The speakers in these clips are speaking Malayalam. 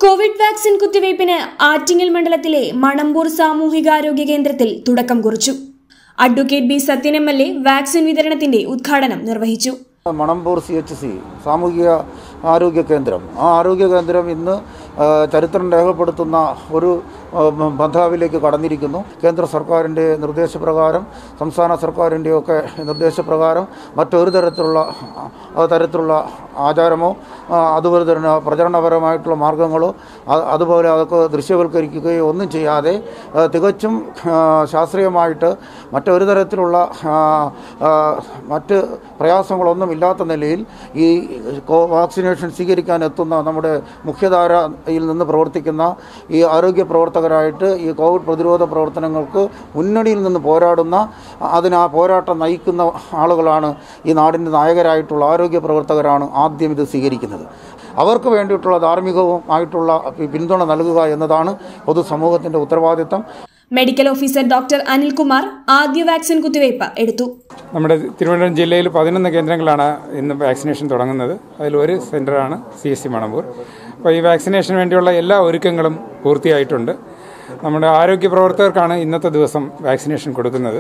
കോവിഡ് വാക്സിൻ കുത്തിവയ്പ്പിന് ആറ്റിങ്ങൽ മണ്ഡലത്തിലെ മണമ്പൂർ സാമൂഹികാരോഗ്യ കേന്ദ്രത്തിൽ തുടക്കം കുറിച്ചു advocate B Sathyan M L A vaccine വിതരണത്തിന്റെ ഉദ്ഘാടനം നിർവഹിച്ചു മണമ്പൂർ സി എച്ച് സി സാമൂഹിക ആരോഗ്യ കേന്ദ്രം ആ ആരോഗ്യ കേന്ദ്രം ഇന്ന് ആ, ചരിത്രം രേഖപ്പെടുത്തുന്ന ഒരു ആ, ബന്ധാവിലേക്ക് കടന്നിരിക്കുന്നു കേന്ദ്ര സർക്കാരിൻ്റെ നിർദ്ദേശപ്രകാരം സംസ്ഥാന സർക്കാരിൻ്റെയൊക്കെ നിർദ്ദേശപ്രകാരം മറ്റൊരു തരത്തിലുള്ള ആ, തരത്തിലുള്ള ആചാരമോ ആ, അതുപോലെ തന്നെ പ്രചരണപരമായിട്ടുള്ള മാർഗങ്ങളോ അ- അതുപോലെ അതൊക്കെ ദൃശ്യവൽക്കരിക്കുകയോ ഒന്നും ചെയ്യാതെ ആ, തികച്ചും ആ, ശാസ്ത്രീയമായിട്ട് മറ്റൊരു തരത്തിലുള്ള ആ, ആ, മറ്റ് പ്രയാസങ്ങളൊന്നും ഇല്ലാത്ത നിലയിൽ ഈ കോ- വാക്സിനേഷൻ സ്വീകരിക്കാൻ എത്തുന്ന നമ്മുടെ മുഖ്യധാരയിൽ നിന്ന് പ്രവർത്തിക്കുന്ന ഈ ആരോഗ്യ പ്രവർത്തകരായിട്ട് ഈ കോവിഡ് പ്രതിരോധ പ്രവർത്തനങ്ങൾക്ക് മുന്നണിയിൽ നിന്ന് പോരാടുന്ന അതിന് ആ പോരാട്ടം നയിക്കുന്ന ആളുകളാണ് ഈ നാടിൻ്റെ നായകരായിട്ടുള്ള ആരോഗ്യ പ്രവർത്തകരാണ് ആദ്യം ഇത് സ്വീകരിക്കുന്നത് അവർക്ക് വേണ്ടിയിട്ടുള്ള ധാർമ്മികവും ആയിട്ടുള്ള പി- പിന്തുണ നൽകുക എന്നതാണ് പൊതുസമൂഹത്തിൻ്റെ ഉത്തരവാദിത്തം മെഡിക്കൽ ഓഫീസർ ഡോക്ടർ അനിൽകുമാർ ആദ്യ വാക്സിൻ കുത്തിവയ്പ് എടുത്തു നമ്മുടെ തിരുവനന്തപുരം ജില്ലയിൽ പതിനൊന്ന് കേന്ദ്രങ്ങളാണ് ഇന്ന് വാക്സിനേഷൻ തുടങ്ങുന്നത് അതിൽ ഒരു സെൻ്ററാണ് സി എസ് സി മണമ്പൂർ അപ്പോൾ ഈ വാക്സിനേഷന് വേണ്ടിയുള്ള എല്ലാ ഒരുക്കങ്ങളും പൂർത്തിയായിട്ടുണ്ട് നമ്മുടെ ആരോഗ്യ പ്രവർത്തകർക്കാണ് ഇന്നത്തെ ദിവസം വാക്സിനേഷൻ കൊടുക്കുന്നത്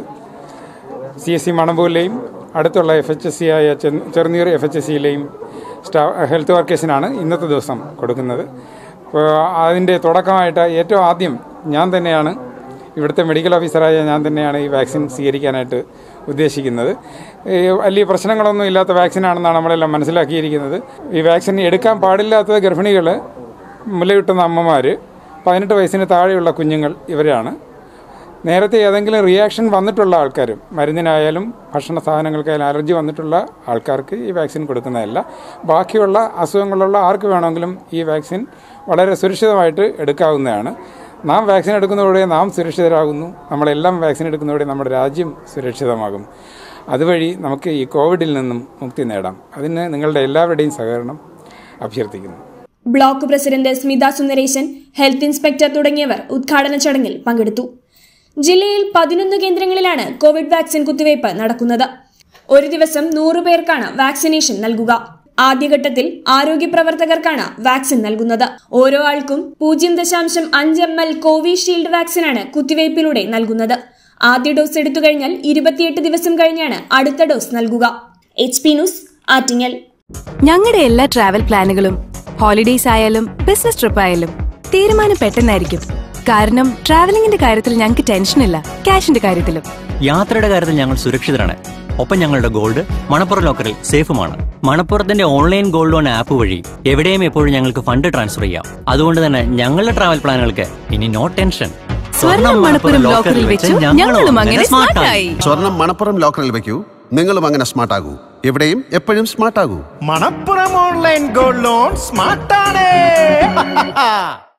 സി എസ് സി മണമ്പൂരിലെയും അടുത്തുള്ള എഫ് എച്ച് എസ് സി ആയ ചെ- ചെറുനീർ എഫ് എച്ച് എസ് സിയിലെയും സ്റ്റാ ഹെൽത്ത് വർക്കേഴ്സിനാണ് ഇന്നത്തെ ദിവസം കൊടുക്കുന്നത് അപ്പോൾ അതിൻ്റെ തുടക്കമായിട്ട് ഏറ്റവും ആദ്യം ഞാൻ തന്നെയാണ് ഇവിടുത്തെ മെഡിക്കൽ ഓഫീസറായ ഞാൻ തന്നെയാണ് ഈ വാക്സിൻ സ്വീകരിക്കാനായിട്ട് ഉദ്ദേശിക്കുന്നത് ഈ വലിയ പ്രശ്നങ്ങളൊന്നും ഇല്ലാത്ത വാക്സിനാണെന്നാണ് നമ്മളെല്ലാം മനസ്സിലാക്കിയിരിക്കുന്നത് ഈ വാക്സിൻ എടുക്കാൻ പാടില്ലാത്ത ഗർഭിണികൾ മുലയൂട്ടുന്ന അമ്മമാർ പതിനെട്ട് വയസ്സിന് താഴെയുള്ള കുഞ്ഞുങ്ങൾ ഇവരാണ് നേരത്തെ ഏതെങ്കിലും റിയാക്ഷൻ വന്നിട്ടുള്ള ആൾക്കാരും മരുന്നിനായാലും ഭക്ഷണ സാധനങ്ങൾക്കായാലും അലർജി വന്നിട്ടുള്ള ആൾക്കാർക്ക് ഈ വാക്സിൻ കൊടുക്കുന്നതല്ല ബാക്കിയുള്ള അസുഖങ്ങളുള്ള ആർക്ക് വേണമെങ്കിലും ഈ വാക്സിൻ വളരെ സുരക്ഷിതമായിട്ട് എടുക്കാവുന്നതാണ് നാം വാക്സിൻ എടുക്കുന്നതോടെ നാം സുരക്ഷിതരാകുന്നു നമ്മളെല്ലാം വാക്സിൻ എടുക്കുന്നതോടെ നമ്മുടെ രാജ്യം സുരക്ഷിതമാകും അതുവഴി നമുക്ക് ഈ കോവിഡിൽ നിന്നും മുക്തി നേടാം അതിന് നിങ്ങളുടെ എല്ലാവരുടെയും സഹകരണം അഭ്യർത്ഥിക്കുന്നു block president Smitha Sundaresan health inspector തുടങ്ങിയവർ ഉദ്ഘാടന ചടങ്ങിൽ പങ്കെടുത്തു ജില്ലയിൽ പതിനൊന്ന് കേന്ദ്രങ്ങളിലാണ് കോവിഡ് വാക്സിൻ കുത്തിവയ്പ് നടക്കുന്നത് ഒരു ദിവസം നൂറു പേർക്കാണ് വാക്സിനേഷൻ നൽകുക ആദ്യഘട്ടത്തിൽ ആരോഗ്യ പ്രവർത്തകർക്കാണ് വാക്സിൻ നൽകുന്നത് ഓരോ ആൾക്കും പൂജ്യം ദശാംശം അഞ്ച് എം എൽ കോവിഷീൽഡ് വാക്സിനാണ് കുത്തിവയ്പിലൂടെ നൽകുന്നത് ആദ്യ ഡോസ് എടുത്തു കഴിഞ്ഞാൽ ഇരുപത്തിയെട്ട് ദിവസം കഴിഞ്ഞാണ് അടുത്ത ഡോസ് നൽകുക എച്ച് പി ന്യൂസ് ആറ്റിങ്ങൽ ഞങ്ങളുടെ എല്ലാ ട്രാവൽ പ്ലാനുകളും ഹോളിഡേയ്സ് ആയാലും ബിസിനസ് ട്രിപ്പ് ആയാലും തീരുമാനം പെട്ടെന്നായിരിക്കും കാരണം ട്രാവലിംഗിന്റെ കാര്യത്തിൽ ഞങ്ങൾക്ക് ടെൻഷനില്ല ക്യാഷിന്റെ കാര്യത്തിലും യാത്രയുടെ കാര്യത്തിൽ ഞങ്ങൾ സുരക്ഷിതരാണ് ഒപ്പം ഞങ്ങളുടെ ഗോൾഡ് മണപ്പുറം ലോക്കറിൽ സേഫുമാണ് മണപ്പുറത്തിന്റെ ഓൺലൈൻ ഗോൾഡ് ലോൺ ആപ്പ് വഴി എവിടെയും എപ്പോഴും ഞങ്ങൾക്ക് ഫണ്ട് ട്രാൻസ്ഫർ ചെയ്യാം അതുകൊണ്ട് തന്നെ ഞങ്ങളുടെ ട്രാവൽ പ്ലാനുകൾക്ക് ഇനി നോ ടെൻഷൻ സ്വർണം മണപ്പുറം ലോക്കറിൽ വെച്ചു ഞങ്ങളും അങ്ങനെ സ്മാർട്ടായി സ്വർണം മണപ്പുറം ലോക്കറിൽ വെക്കൂ നിങ്ങളും അങ്ങനെ സ്മാർട്ട് ആകൂ എവിടെയും എപ്പോഴും സ്മാർട്ട് ആകൂ മണപ്പുറം ഓൺലൈൻ ഗോൾഡ് ലോൺ സ്മാർട്ടാണ്